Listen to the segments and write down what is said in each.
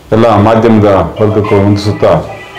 ಎಲ್ಲ ಮಾಧ್ಯಮದ ವರ್ಗಕ್ಕೂ ವಂದಿಸುತ್ತಾ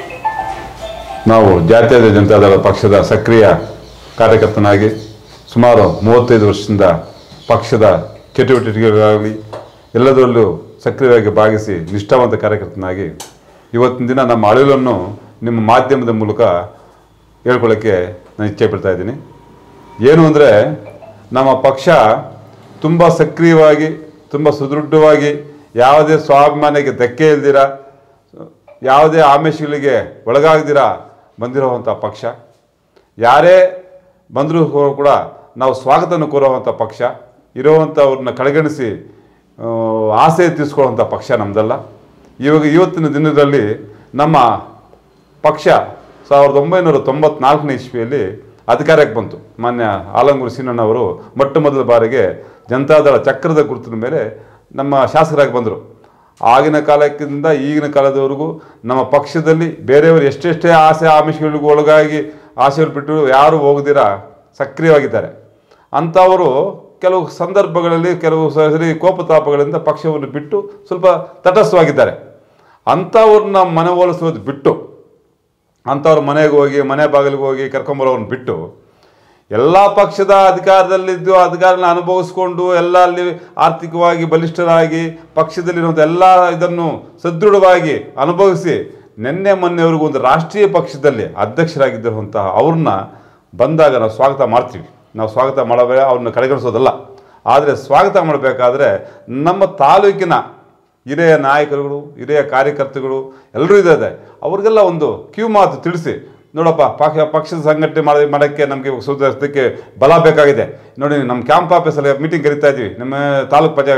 ನಾವು ಜಾತ್ಯತೀತ ಜನತಾದಳ ಪಕ್ಷದ ಸಕ್ರಿಯ ಕಾರ್ಯಕರ್ತನಾಗಿ ಸುಮಾರು ಮೂವತ್ತೈದು ವರ್ಷದಿಂದ ಪಕ್ಷದ ಚಟುವಟಿಕೆಗಳಾಗಲಿ ಎಲ್ಲದರಲ್ಲೂ ಸಕ್ರಿಯವಾಗಿ ಭಾಗಿಸಿ ನಿಷ್ಠಾವಂತ ಕಾರ್ಯಕರ್ತನಾಗಿ ಇವತ್ತಿನ ದಿನ ನಮ್ಮ ಅಳಿಲನ್ನು ನಿಮ್ಮ ಮಾಧ್ಯಮದ ಮೂಲಕ ಹೇಳ್ಕೊಳ್ಳೋಕ್ಕೆ ನಾನು ಇಚ್ಛೆ ಪಡ್ತಾ ಇದ್ದೀನಿ ಏನು ಅಂದರೆ ನಮ್ಮ ಪಕ್ಷ ತುಂಬ ಸಕ್ರಿಯವಾಗಿ ತುಂಬ ಸುದೃಢವಾಗಿ ಯಾವುದೇ ಸ್ವಾಭಿಮಾನಕ್ಕೆ ಧಕ್ಕೆ ಇಲ್ದಿರ ಯಾವುದೇ ಆಮಿಷಗಳಿಗೆ ಒಳಗಾಗದಿರ ಬಂದಿರುವಂಥ ಪಕ್ಷ ಯಾರೇ ಬಂದರೂ ಕೂಡ ನಾವು ಸ್ವಾಗತನ ಕೋರುವಂಥ ಪಕ್ಷ ಇರುವಂಥವ್ರನ್ನ ಕಡೆಗಣಿಸಿ ಆ, ಆಸೆ ತೀರಿಸ್ಕೊಳ್ಳುವಂಥ ಪಕ್ಷ ನಮ್ಮದಲ್ಲ ಇವಾಗ ಇವತ್ತಿನ ದಿನದಲ್ಲಿ ನಮ್ಮ ಪಕ್ಷ ಸಾವಿರದ ಒಂಬೈನೂರ ತೊಂಬತ್ನಾಲ್ಕನೇ ಇಸ್ವಿಯಲ್ಲಿ ಅಧಿಕಾರಕ್ಕೆ ಬಂತು ಮಾನ್ಯ ಆಲಂಗೂರು ಸೀನಣ್ಣವರು ಮೊಟ್ಟ ಮೊದಲ ಬಾರಿಗೆ ಜನತಾದಳ ಚಕ್ರದ ಗುರುತಿನ ಮೇಲೆ ನಮ್ಮ ಶಾಸಕರಾಗಿ ಬಂದರು ಆಗಿನ ಕಾಲಕ್ಕಿಂತ ಈಗಿನ ಕಾಲದವರೆಗೂ ನಮ್ಮ ಪಕ್ಷದಲ್ಲಿ ಬೇರೆಯವರು ಎಷ್ಟೆಷ್ಟೇ ಆಸೆ ಆಮಿಷಗಳಿಗೂ ಒಳಗಾಗಿ ಆಸೆಗಳು ಬಿಟ್ಟು ಯಾರು ಹೋಗದಿರ ಸಕ್ರಿಯವಾಗಿದ್ದಾರೆ ಅಂಥವರು ಕೆಲವು ಸಂದರ್ಭಗಳಲ್ಲಿ ಕೆಲವು ಸರಿ ಕೋಪತಾಪಗಳಿಂದ ಪಕ್ಷವನ್ನು ಬಿಟ್ಟು ಸ್ವಲ್ಪ ತಟಸ್ಥವಾಗಿದ್ದಾರೆ ಅಂಥವ್ರನ್ನ ಮನವೊಲಿಸೋದು ಬಿಟ್ಟು ಅಂಥವ್ರ ಮನೆಗೆ ಹೋಗಿ ಮನೆ ಬಾಗಿಲಿಗೆ ಹೋಗಿ ಕರ್ಕೊಂಬರೋರನ್ನ ಬಿಟ್ಟು ಎಲ್ಲ ಪಕ್ಷದ ಅಧಿಕಾರದಲ್ಲಿದ್ದು ಅಧಿಕಾರನ ಅನುಭವಿಸ್ಕೊಂಡು ಎಲ್ಲ ಅಲ್ಲಿ ಆರ್ಥಿಕವಾಗಿ ಬಲಿಷ್ಠರಾಗಿ ಪಕ್ಷದಲ್ಲಿರುವಂಥ ಎಲ್ಲ ಇದನ್ನು ಸದೃಢವಾಗಿ ಅನುಭವಿಸಿ ನಿನ್ನೆ ಮೊನ್ನೆವರೆಗೂ ಒಂದು ರಾಷ್ಟ್ರೀಯ ಪಕ್ಷದಲ್ಲಿ ಅಧ್ಯಕ್ಷರಾಗಿದ್ದಿರುವಂತಹ ಅವ್ರನ್ನ ಬಂದಾಗ ನಾವು ಸ್ವಾಗತ ಮಾಡ್ತೀವಿ ನಾವು ಸ್ವಾಗತ ಮಾಡಬೇ ಅವ್ರನ್ನ ಕಡೆಗಣಿಸೋದಲ್ಲ ಆದರೆ ಸ್ವಾಗತ ಮಾಡಬೇಕಾದ್ರೆ ನಮ್ಮ ತಾಲೂಕಿನ ಹಿರಿಯ ನಾಯಕರುಗಳು ಹಿರಿಯ ಕಾರ್ಯಕರ್ತರುಗಳು ಎಲ್ಲರೂ ಇದ್ದಾರೆ ಅವ್ರಿಗೆಲ್ಲ ಒಂದು ಕಿವಿ ಮಾತು ತಿಳಿಸಿ ನೋಡಪ್ಪ ಪಕ್ಷ ಪಕ್ಷದ ಸಂಘಟನೆ ಮಾಡಿ ಮಾಡೋಕ್ಕೆ ನಮಗೆ ಸುಧಾರಿಸೋದಕ್ಕೆ ಬಲ ಬೇಕಾಗಿದೆ ನೋಡಿ ನಮ್ಮ ಕ್ಯಾಂಪ್ ಆಫೀಸಲ್ಲಿ ಮೀಟಿಂಗ್ ಕರಿತಾ ಇದ್ದೀವಿ ನಮ್ಮ ತಾಲೂಕು ಪಂಚ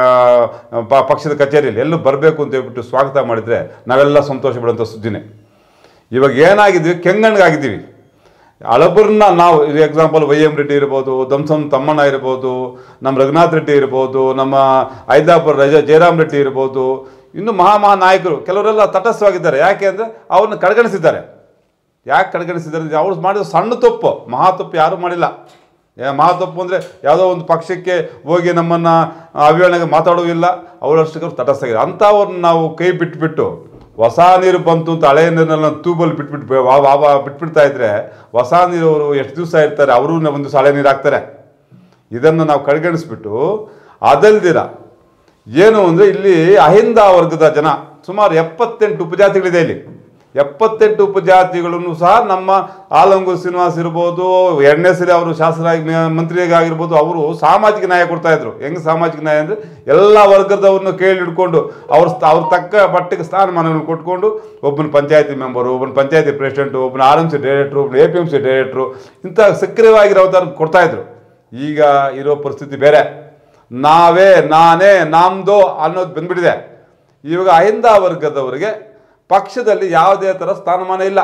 ಪ- ಪಕ್ಷದ ಕಚೇರಿಯಲ್ಲಿ ಎಲ್ಲೂ ಬರಬೇಕು ಅಂತ ಹೇಳ್ಬಿಟ್ಟು ಸ್ವಾಗತ ಮಾಡಿದರೆ ನಾವೆಲ್ಲ ಸಂತೋಷ ಪಡುವಂಥ ಸುದ್ದಿನೇ ಇವಾಗ ಏನಾಗಿದ್ವಿ ಕೆಂಗಣ್ಗಾಗಿದ್ದೀವಿ ಹಳಬರನ್ನ ನಾವು ಎಕ್ಸಾಂಪಲ್ ವೈ ಎಂ ರೆಡ್ಡಿ ಇರ್ಬೋದು ದಂಸಂ ತಮ್ಮಣ್ಣ ಇರ್ಬೋದು ನಮ್ಮ ರಘುನಾಥ್ ರೆಡ್ಡಿ ಇರ್ಬೋದು ನಮ್ಮ ಹೈದಾಪುರ ರಜ ಜಯರಾಮ್ ರೆಡ್ಡಿ ಇರ್ಬೋದು ಇನ್ನು ಮಹಾ ಮಹಾ ನಾಯಕರು ಕೆಲವರೆಲ್ಲ ತಟಸ್ಥವಾಗಿದ್ದಾರೆ ಯಾಕೆ ಅಂದರೆ ಅವ್ರನ್ನ ಕಡೆಗಣಿಸಿದ್ದಾರೆ ಯಾಕೆ ಕಡೆಗಣಿಸಿದ್ದಾರೆ ಅಂದ್ರೆ ಅವ್ರು ಮಾಡಿದ ಸಣ್ಣ ತಪ್ಪು ಮಹಾ ತಪ್ಪು ಯಾರೂ ಮಾಡಿಲ್ಲ ಯಾ- ಮಹಾ ತಪ್ಪು ಅಂದರೆ ಯಾವುದೋ ಒಂದು ಪಕ್ಷಕ್ಕೆ ಹೋಗಿ ನಮ್ಮನ್ನು ಅವಿವರಣೆಗೆ ಮಾತಾಡೋದಿಲ್ಲ ಅವರಷ್ಟಕ್ಕೆ ಅವ್ರು ತಟಸ್ಥಾಗಿದೆ ಅಂಥವ್ರನ್ನ ನಾವು ಕೈ ಬಿಟ್ಬಿಟ್ಟು ಹೊಸ ನೀರು ಬಂತು ಅಂತ ಹಳೆಯ ನೀರನ್ನೆಲ್ಲ ತೂಬಲ್ಲಿ ಬಿಟ್ಬಿಟ್ಟು ವಾ ವಾ ವಾ ಬಿಟ್ಬಿಡ್ತಾ ಇದ್ರೆ ಹೊಸ ನೀರು ಅವರು ಎಷ್ಟು ದಿವಸ ಇರ್ತಾರೆ ಅವರು ಒಂದು ದಿವಸ ಹಳೆ ನೀರು ಹಾಕ್ತಾರೆ ಇದನ್ನು ನಾವು ಕಡೆಗಣಿಸ್ಬಿಟ್ಟು ಅದಲ್ದಿರ ಏನು ಅಂದರೆ ಇಲ್ಲಿ ಅಹಿಂದ ವರ್ಗದ ಜನ ಸುಮಾರು ಎಪ್ಪತ್ತೆಂಟು ಉಪಜಾತಿಗಳಿದೆ ಇಲ್ಲಿ ಎಪ್ಪತ್ತೆಂಟು ಉಪಜಾತಿಗಳನ್ನು ಸಹ ನಮ್ಮ ಆಲಂಗೂರು ಶ್ರೀನಿವಾಸ್ ಇರ್ಬೋದು ಎರಡನೇ ಸರಿ ಅವರು ಶಾಸಕರಾಗಿ ಮ- ಮಂತ್ರಿಯಾಗಿರ್ಬೋದು ಅವರು ಸಾಮಾಜಿಕ ನ್ಯಾಯ ಕೊಡ್ತಾ ಇದ್ರು ಹೆಂಗೆ ಸಾಮಾಜಿಕ ನ್ಯಾಯ ಅಂದರೆ ಎಲ್ಲ ವರ್ಗದವ್ರನ್ನು ಕೇಳಿ ಹಿಡ್ಕೊಂಡು ಅವ್ರ ಸ್ಥ- ಅವ್ರ ತಕ್ಕ ಮಟ್ಟಿಗೆ ಸ್ಥಾನಮಾನಗಳನ್ನು ಕೊಟ್ಕೊಂಡು ಒಬ್ಬನ ಪಂಚಾಯತಿ ಮೆಂಬರು ಒಬ್ಬನ ಪಂಚಾಯತಿ ಪ್ರೆಸಿಡೆಂಟು ಒಬ್ಬನ ಆರ್ ಎಮ್ ಸಿ ಡೈರೆಕ್ಟ್ರು ಒಬ್ಬನ A P M C director ಇಂಥ ಸಕ್ರಿಯವಾಗಿರೋದನ್ನು ಕೊಡ್ತಾ ಇದ್ರು ಈಗ ಇರೋ ಪರಿಸ್ಥಿತಿ ಬೇರೆ ನಾವೇ ನಾನೇ ನಮ್ದು ಅನ್ನೋದು ಬಂದ್ಬಿಟ್ಟಿದೆ ಇವಾಗ ಅಹಿಂದ ವರ್ಗದವರಿಗೆ ಪಕ್ಷದಲ್ಲಿ ಯಾವುದೇ ಥರ ಸ್ಥಾನಮಾನ ಇಲ್ಲ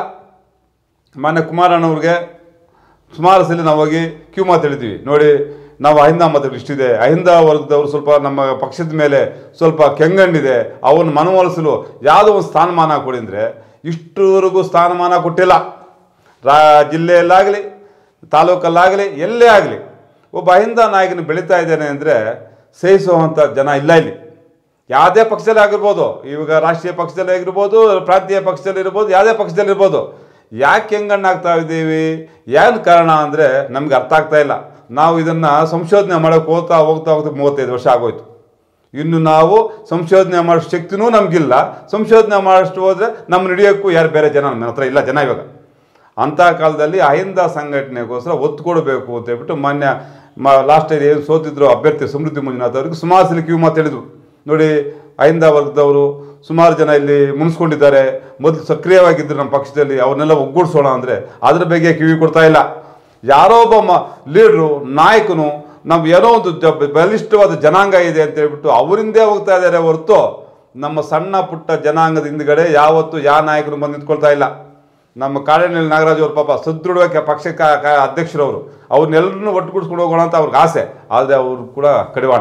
ಮಾನ್ಯ ಕುಮಾರಣ್ಣವ್ರಿಗೆ ಸುಮಾರು ಸಲ ನಾವು ಹೋಗಿ ಕ್ಯೂ ಮಾತು ಹೇಳಿದ್ವಿ ನೋಡಿ ನಾವು ಅಹಿಂದ ಮತಗಳು ಇಷ್ಟಿದೆ ಅಹಿಂದ ವರ್ಗದವರು ಸ್ವಲ್ಪ ನಮ್ಮ ಪಕ್ಷದ ಮೇಲೆ ಸ್ವಲ್ಪ ಕೆಂಗಣ್ಣಿದೆ ಅವನ್ನ ಮನವೊಲಿಸಲು ಯಾವುದೋ ಒಂದು ಸ್ಥಾನಮಾನ ಕೊಡಿ ಅಂದರೆ ಇಷ್ಟುವರೆಗೂ ಸ್ಥಾನಮಾನ ಕೊಟ್ಟಿಲ್ಲ ರಾ ಜಿಲ್ಲೆಯಲ್ಲಾಗಲಿ ತಾಲೂಕಲ್ಲಾಗಲಿ ಎಲ್ಲೇ ಆಗಲಿ ಒಬ್ಬ ಅಹಿಂದ ನಾಯಕನ ಬೆಳೀತಾ ಇದ್ದಾನೆ ಅಂದರೆ ಸಹಿಸುವಂಥ ಜನ ಇಲ್ಲ ಇಲ್ಲಿ ಯಾವುದೇ ಪಕ್ಷದಲ್ಲಿ ಆಗಿರ್ಬೋದು ಇವಾಗ ರಾಷ್ಟ್ರೀಯ ಪಕ್ಷದಲ್ಲಿ ಆಗಿರ್ಬೋದು ಪ್ರಾಂತೀಯ ಪಕ್ಷದಲ್ಲಿ ಇರ್ಬೋದು ಯಾವುದೇ ಪಕ್ಷದಲ್ಲಿ ಇರ್ಬೋದು ಯಾಕೆ ಹೆಂಗಣ್ಣಾಗ್ತಾ ಇದ್ದೀವಿ ಏನು ಕಾರಣ ಅಂದರೆ ನಮ್ಗೆ ಅರ್ಥ ಆಗ್ತಾ ಇಲ್ಲ ನಾವು ಇದನ್ನು ಸಂಶೋಧನೆ ಮಾಡೋಕೆ ಹೋಗ್ತಾ ಹೋಗ್ತಾ ಹೋಗ್ತಾ ಮೂವತ್ತೈದು ವರ್ಷ ಆಗೋಯ್ತು ಇನ್ನು ನಾವು ಸಂಶೋಧನೆ ಮಾಡೋ ಶಕ್ತಿನೂ ನಮಗಿಲ್ಲ ಸಂಶೋಧನೆ ಮಾಡೋಷ್ಟು ಹೋದರೆ ನಮ್ಮ ನಡೆಯೋಕ್ಕೂ ಯಾರು ಬೇರೆ ಜನ ನಮ್ಮ ಹತ್ರ ಇಲ್ಲ ಜನ ಇವಾಗ ಅಂಥ ಕಾಲದಲ್ಲಿ ಅಹಿಂದ ಸಂಘಟನೆಗೋಸ್ಕರ ಒತ್ತು ಕೊಡಬೇಕು ಅಂತ ಹೇಳ್ಬಿಟ್ಟು ಮಾನ್ಯ ಮ ಲಾಸ್ಟ್ ಟೈಮ್ ಏನು ಸೋತಿದ್ರು ಅಭ್ಯರ್ಥಿ ಸಮೃದ್ಧಿ ಮಂಜುನಾಥ್ ಅವರಿಗೆ ಸುಮಾರು ಸಲ ಕಿವಿ ಮಾತು ಹೇಳಿದ್ರು ನೋಡಿ ಅಹಿಂದ ವರ್ಗದವರು ಸುಮಾರು ಜನ ಇಲ್ಲಿ ಮುನ್ಸ್ಕೊಂಡಿದ್ದಾರೆ ಮೊದಲು ಸಕ್ರಿಯವಾಗಿದ್ದರು ನಮ್ಮ ಪಕ್ಷದಲ್ಲಿ ಅವ್ರನ್ನೆಲ್ಲ ಒಗ್ಗೂಡಿಸೋಣ ಅಂದರೆ ಅದ್ರ ಬಗ್ಗೆ ಕಿವಿ ಕೊಡ್ತಾ ಇಲ್ಲ ಯಾರೋ ಒಬ್ಬ ಮ ಲೀಡ್ರು ನಾಯಕನು ನಾವು ಏನೋ ಒಂದು ಜ ಬಲಿಷ್ಠವಾದ ಜನಾಂಗ ಇದೆ ಅಂತ ಹೇಳ್ಬಿಟ್ಟು ಅವರಿಂದೇ ಹೋಗ್ತಾ ಇದ್ದಾರೆ ಹೊರತು ನಮ್ಮ ಸಣ್ಣ ಪುಟ್ಟ ಜನಾಂಗದ ಹಿಂದ್ಗಡೆ ಯಾವತ್ತು ಯಾವ ನಾಯಕರು ಬಂದು ನಿಂತ್ಕೊಳ್ತಾ ಇಲ್ಲ ನಮ್ಮ ಕಾಡೇನಹಳ್ಳಿ ನಾಗರಾಜ್ ಅವ್ರ ಪಾಪ ಸದೃಢವಾಗಿ ಪಕ್ಷಕ್ಕೆ ಅಧ್ಯಕ್ಷರವರು ಅವ್ರನ್ನೆಲ್ಲರನ್ನೂ ಒಟ್ಟುಗೂಡಿಸ್ಕೊಂಡು ಹೋಗೋಣ ಅಂತ ಅವ್ರಿಗೆ ಆಸೆ ಆದರೆ ಅವರು ಕೂಡ ಕಡಿವಾಣ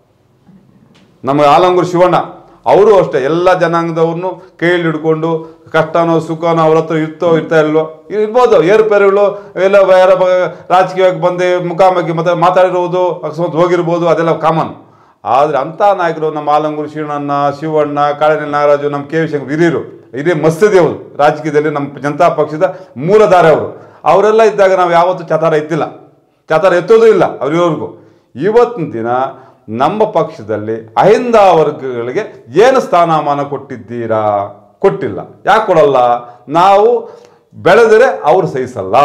ನಮ್ಮ ಆಲಂಗೂರು ಶಿವಣ್ಣ ಅವರು ಅಷ್ಟೇ ಎಲ್ಲ ಜನಾಂಗದವ್ರನ್ನು ಕೈಯಲ್ಲಿ ಹಿಡ್ಕೊಂಡು ಕಷ್ಟನೋ ಸುಖನೋ ಅವ್ರ ಹತ್ರ ಇರ್ತೋ ಇರ್ತಾ ಇಲ್ವೋ ಇರ್ಬೋದು ಏರುಪೇರುಗಳು ಎಲ್ಲ ಯಾರ ಬ- ರಾಜಕೀಯವಾಗಿ ಬಂದು ಮುಖಾಮುಖಿ ಮತ್ತೆ ಮಾತಾಡಿರುವುದು ಅಕಸ್ಮಾತ್ ಹೋಗಿರ್ಬೋದು ಅದೆಲ್ಲ ಕಾಮನ್ ಆದರೆ ಅಂಥ ನಾಯಕರು ನಮ್ಮ ಆಲಂಗೂರು ಶಿವಣ್ಣ ಶಿವಣ್ಣ ಕಾಳಿನ ನಾಗರಾಜು ನಮ್ಮ ಕೆ ವಿ ಶಂಕರ್ ಹಿರಿಯರು ಹಿರಿಯ ಮಸ್ತದಿ ಅವರು ರಾಜಕೀಯದಲ್ಲಿ ನಮ್ಮ ಜನತಾ ಪಕ್ಷದ ಮೂಲಧಾರೆ ಅವರು ಅವರೆಲ್ಲ ಇದ್ದಾಗ ನಾವು ಯಾವತ್ತೂ ಚತಾರ ಎತ್ತಿಲ್ಲ ಚತಾರ ಎತ್ತೋದು ಇಲ್ಲ ಅವರಿವರೆಗೂ ಇವತ್ತಿನ ದಿನ ನಮ್ಮ ಪಕ್ಷದಲ್ಲಿ ಅಹಿಂದ ವರ್ಗಗಳಿಗೆ ಏನು ಸ್ಥಾನಮಾನ ಕೊಟ್ಟಿದ್ದೀರಾ ಕೊಟ್ಟಿಲ್ಲ ಯಾಕೆ ಕೊಡಲ್ಲ ನಾವು ಬೆಳೆದರೆ ಅವರು ಸಹಿಸಲ್ಲ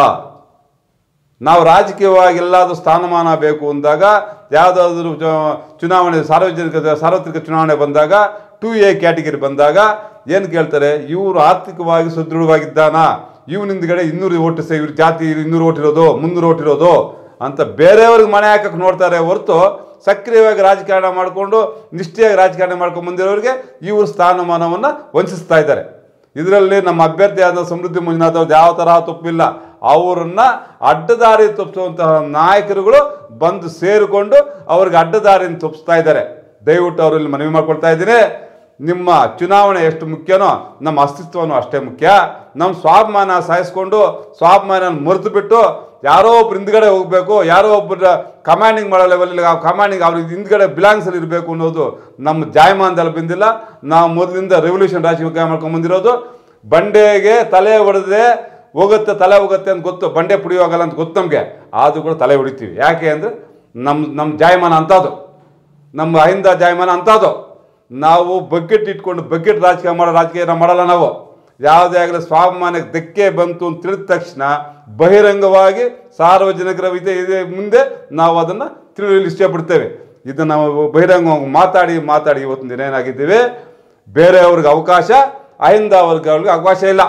ನಾವು ರಾಜಕೀಯವಾಗಿ ಎಲ್ಲಾದರೂ ಸ್ಥಾನಮಾನ ಬೇಕು ಅಂದಾಗ ಯಾವುದಾದ್ರೂ ಚು- ಚುನಾವಣೆ ಸಾರ್ವಜನಿಕ ಸಾರ್ವತ್ರಿಕ ಚುನಾವಣೆ ಬಂದಾಗ ಟು ಎ ಕ್ಯಾಟಗರಿ ಬಂದಾಗ ಏನು ಕೇಳ್ತಾರೆ ಇವರು ಆರ್ಥಿಕವಾಗಿ ಸದೃಢವಾಗಿದ್ದಾನ ಇವನಿಂದಗಡೆ ಇನ್ನೂರು ಓಟ್ ಸೇ ಇವ್ರ ಜಾತಿ ಇನ್ನೂರು ಓಟ್ ಇರೋದು ಮುನ್ನೂರು ಓಟ್ ಇರೋದು ಅಂತ ಬೇರೆಯವ್ರಿಗೆ ಮನೆ ಹಾಕಕ್ಕೆ ನೋಡ್ತಾರೆ ಹೊರತು ಸಕ್ರಿಯವಾಗಿ ರಾಜಕಾರಣ ಮಾಡಿಕೊಂಡು ನಿಷ್ಠೆಯಾಗಿ ರಾಜಕಾರಣ ಮಾಡ್ಕೊಂಡು ಬಂದಿರೋರಿಗೆ ಇವರು ಸ್ಥಾನಮಾನವನ್ನು ವಂಚಿಸ್ತಾ ಇದ್ದಾರೆ ಇದರಲ್ಲಿ ನಮ್ಮ ಅಭ್ಯರ್ಥಿಯಾದ ಸಮೃದ್ಧಿ ಮಂಜುನಾಥ್ ಅವ್ರದ್ದು ಯಾವ ತರಹ ತಪ್ಪಿಲ್ಲ ಅವರನ್ನ ಅಡ್ಡದಾರಿ ತಪ್ಪಿಸುವಂತಹ ನಾಯಕರುಗಳು ಬಂದು ಸೇರಿಕೊಂಡು ಅವ್ರಿಗೆ ಅಡ್ಡದಾರಿಯನ್ನು ತಪ್ಪಿಸ್ತಾ ಇದ್ದಾರೆ ದಯವಿಟ್ಟು ಅವರಲ್ಲಿ ಮನವಿ ಮಾಡ್ಕೊಳ್ತಾ ಇದ್ದೀನಿ ನಿಮ್ಮ ಚುನಾವಣೆ ಎಷ್ಟು ಮುಖ್ಯನೋ ನಮ್ಮ ಅಸ್ತಿತ್ವನೂ ಅಷ್ಟೇ ಮುಖ್ಯ ನಮ್ಮ ಸ್ವಾಭಿಮಾನ ಸಾಯಿಸ್ಕೊಂಡು ಸ್ವಾಭಿಮಾನ ಮರೆತು ಬಿಟ್ಟು ಯಾರೋ ಒಬ್ರು ಹಿಂದ್ಗಡೆ ಹೋಗಬೇಕು ಯಾರೋ ಒಬ್ಬರ ಕಮಾಂಡಿಂಗ್ ಮಾಡೋ ಲೆವೆಲ್ ಆ ಕಮಾಂಡಿಂಗ್ ಅವ್ರಿಗೆ ಹಿಂದ್ಗಡೆ ಬಿಲಾಂಗ್ಸಲ್ಲಿ ಇರಬೇಕು ಅನ್ನೋದು ನಮ್ಮ ಜಾಯಮಾನದಲ್ಲಿ ಬಂದಿಲ್ಲ ನಾವು ಮೊದಲಿಂದ ರೆವಲ್ಯೂಷನ್ ರಾಜಕೀಯ ಮಾಡ್ಕೊಂಡು ಬಂದಿರೋದು ಬಂಡೆಗೆ ತಲೆ ಹೊಡೆದ್ರೆ ಹೋಗುತ್ತೆ ತಲೆ ಹೋಗುತ್ತೆ ಅಂತ ಗೊತ್ತು ಬಂಡೆ ಪುಡಿ ಹೋಗಲ್ಲ ಅಂತ ಗೊತ್ತು ನಮಗೆ ಆದರೂ ಕೂಡ ತಲೆ ಹೊಡಿತೀವಿ ಯಾಕೆ ಅಂದರೆ ನಮ್ಮ ನಮ್ಮ ಜಾಯಮಾನ ಅಂಥದ್ದು ನಮ್ಮ ಅಹಿಂದ ಜಾಯಮಾನ ಅಂಥದ್ದು ನಾವು ಬಕೆಟ್ ಇಟ್ಕೊಂಡು ಬಕೆಟ್ ರಾಜಕೀಯ ಮಾಡೋ ರಾಜಕೀಯ ನಾವು ಮಾಡಲ್ಲ ನಾವು ಯಾವುದೇ ಆಗಲಿ ಸ್ವಾಭಿಮಾನಕ್ಕೆ ಧಕ್ಕೆ ಬಂತು ಅಂತ ತಿಳಿದ ತಕ್ಷಣ ಬಹಿರಂಗವಾಗಿ ಸಾರ್ವಜನಿಕರ ಇದೆ ಇದೆ ಮುಂದೆ ನಾವು ಅದನ್ನು ತಿಳಿಯಲು ಇಷ್ಟಪಡ್ತೇವೆ ಇದನ್ನು ನಾವು ಬಹಿರಂಗವಾಗಿ ಮಾತಾಡಿ ಮಾತಾಡಿ ಇವತ್ತಿನ ದಿನ ಏನಾಗಿದ್ದೀವಿ ಬೇರೆಯವ್ರಿಗೆ ಅವಕಾಶ ಅಹಿಂದ ವರ್ಗಗಳಿಗೆ ಅವಕಾಶ ಇಲ್ಲ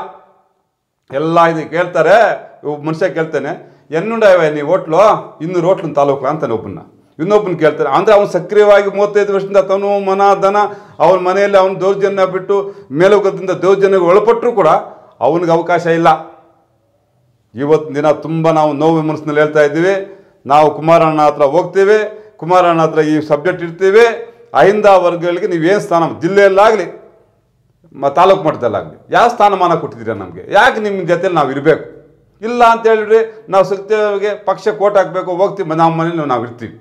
ಎಲ್ಲ ಇದು ಕೇಳ್ತಾರೆ ಒಬ್ಬ ಮನುಷ್ಯ ಕೇಳ್ತಾನೆ ಎನ್ನುಂಡವೆ ನೀವು ಹೋಟ್ಲು ಇನ್ನೂರು ಹೋಟ್ಲು ತಾಲೂಕು ಅಂತಾನೆ ಒಬ್ಬನ್ನ ಇನ್ನೊಬ್ಬನ ಕೇಳ್ತಾನೆ ಅಂದರೆ ಅವನು ಸಕ್ರಿಯವಾಗಿ ಮೂವತ್ತೈದು ವರ್ಷದಿಂದ ತನು ಮನ ದನ ಅವನ ಮನೆಯಲ್ಲಿ ಅವನ ದೌರ್ಜನ್ಯ ಬಿಟ್ಟು ಮೇಲುಗದಿಂದ ದೌರ್ಜನ್ಯಕ್ಕೆ ಒಳಪಟ್ಟರು ಕೂಡ ಅವನಿಗೆ ಅವಕಾಶ ಇಲ್ಲ ಇವತ್ತಿನ ದಿನ ತುಂಬ ನಾವು ನೋವು ಮನಸ್ಸಿನಲ್ಲಿ ಹೇಳ್ತಾ ಇದ್ದೀವಿ ನಾವು ಕುಮಾರಣ್ಣ ಹತ್ರ ಹೋಗ್ತೀವಿ ಕುಮಾರಣ್ಣ ಹತ್ರ ಈ ಸಬ್ಜೆಕ್ಟ್ ಇರ್ತೀವಿ ಅಹಿಂದ ವರ್ಗಗಳಿಗೆ ನೀವೇನು ಸ್ಥಾನ ಜಿಲ್ಲೆಯಲ್ಲಾಗಲಿ ಮ ತಾಲೂಕು ಮಟ್ಟದಲ್ಲಾಗಲಿ ಯಾವ ಸ್ಥಾನಮಾನ ಕೊಟ್ಟಿದ್ದೀರಾ ನಮಗೆ ಯಾಕೆ ನಿಮ್ಮ ಜೊತೆಲಿ ನಾವು ಇರಬೇಕು ಇಲ್ಲ ಅಂತ ಹೇಳಿದ್ರೆ ನಾವು ಸತ್ಯವಾಗಿ ಪಕ್ಷ ಕೋಟ್ ಹಾಕಬೇಕು ಹೋಗ್ತೀವಿ ನಮ್ಮ ಮನೇಲಿ ನಾವು ಇರ್ತೀವಿ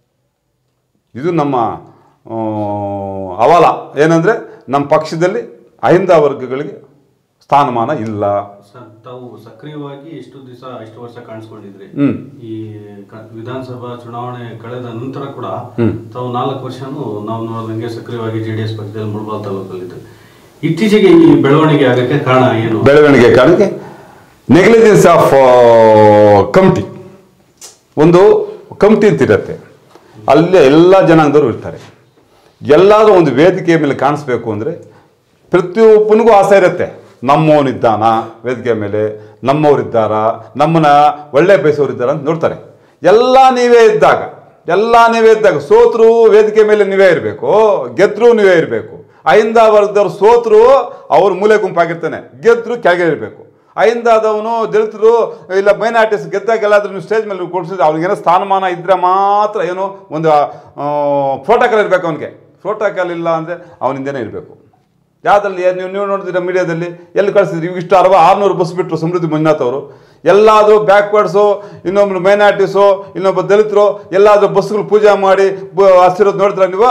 ಇದು ನಮ್ಮ ಆ, ಅವಾಲ ಏನಂದರೆ ನಮ್ಮ ಪಕ್ಷದಲ್ಲಿ ಅಹಿಂದ ವರ್ಗಗಳಿಗೆ ಸ್ಥಾನಮಾನ ಇಲ್ಲ ಸರ್ ತಾವು ಸಕ್ರಿಯವಾಗಿ ಇಷ್ಟು ದಿವಸ ಇಷ್ಟು ವರ್ಷ ಕಾಣಿಸ್ಕೊಂಡಿದ್ರಿ ಹ್ಮ್. ಈ ಕ- ವಿಧಾನಸಭಾ ಚುನಾವಣೆ ಕಳೆದ ನಂತರ ಕೂಡ ಹ್ಮ್. ತಾವು ನಾಲ್ಕು ವರ್ಷನೂ ನಾವು ನೋಡಿದಂಗೆ ಸಕ್ರಿಯವಾಗಿ ಜೆ ಡಿ ಎಸ್ ಪಕ್ಷದಲ್ಲಿ ಮುಳಬಾಲ್ ತಾಲೂಕಲ್ಲಿದ್ದೆ ಇತ್ತೀಚೆಗೆ ಈ ಬೆಳವಣಿಗೆ ಆಗಕ್ಕೆ ಕಾರಣ ಏನು ಬೆಳವಣಿಗೆ ಕಾರಣಕ್ಕೆ ನೆಗ್ಲಿಜೆನ್ಸ್ ಆಫ್ ಕಮಿಟಿ ಒಂದು ಕಮಿಟಿ ಅಂತ ಇರುತ್ತೆ ಅಲ್ಲಿ ಎಲ್ಲ ಜನಾಂಗದವರು ಇರ್ತಾರೆ ಎಲ್ಲಾದರೂ ಒಂದು ವೇದಿಕೆ ಮೇಲೆ ಕಾಣಿಸ್ಬೇಕು ಅಂದರೆ ಪ್ರತಿಯೊಬ್ಬನಿಗೂ ಆಸೆ ಇರುತ್ತೆ ನಮ್ಮವನಿದ್ದಾನ ವೇದಿಕೆ ಮೇಲೆ ನಮ್ಮವರಿದ್ದಾರಾ ನಮ್ಮನ್ನ ಒಳ್ಳೆ ಬಯಸೋರಿದ್ದಾರ ಅಂತ ನೋಡ್ತಾರೆ ಎಲ್ಲ ನೀವೇ ಇದ್ದಾಗ ಎಲ್ಲ ನೀವೇ ಇದ್ದಾಗ ಸೋತರು ವೇದಿಕೆ ಮೇಲೆ ನೀವೇ ಇರಬೇಕು ಗೆದ್ರು ನೀವೇ ಇರಬೇಕು ಅಹಿಂದ ವರ್ಗದವ್ರು ಸೋತರು ಅವ್ರು ಮೂಲೆ ಗುಂಪಾಗಿರ್ತಾನೆ ಗೆದ್ರು ಕೆಳಗೆ ಇರಬೇಕು ಅಹಿಂದಾದವನು ದಲಿತರು ಇಲ್ಲ ಮೈನಾರಿಟೀಸ್ ಗೆದ್ದಾಗ ಎಲ್ಲಾದ್ರೂ ನೀವು ಸ್ಟೇಜ್ ಮೇಲೆ ಕೊಡಿಸಿದ್ರೆ ಅವ್ನಿಗೇನೋ ಸ್ಥಾನಮಾನ ಇದ್ದರೆ ಮಾತ್ರ ಏನೋ ಒಂದು ಪ್ರೋಟೋಕಾಲ್ ಇರಬೇಕು ಅವನಿಗೆ ಪ್ರೋಟೋಕಾಲ್ ಇಲ್ಲ ಅಂದರೆ ಅವನಿಂದನೇ ಇರಬೇಕು ಯಾವುದ್ರಲ್ಲಿ ನೀವು ನೀವು ನೋಡಿದ್ರೆ ಮೀಡಿಯಾದಲ್ಲಿ ಎಲ್ಲಿ ಕಳಿಸಿದ್ರಿ ಇವಾಗ ಇಷ್ಟು ಅರವ ಆರುನೂರು ಬಸ್ ಬಿಟ್ಟರು ಸಮೃದ್ಧಿ ಮಂಜುನಾಥ್ ಅವರು ಎಲ್ಲಾದರೂ ಬ್ಯಾಕ್ವರ್ಡ್ಸು ಇನ್ನೊಬ್ರು ಮೈನಾರಿಟೀಸು ಇನ್ನೊಬ್ಬ ದಲಿತರು ಎಲ್ಲಾದರೂ ಬಸ್ಗಳು ಪೂಜೆ ಮಾಡಿ ಬ- ಹಸಿರೋದು ನೋಡಿದ್ರ ನೀವು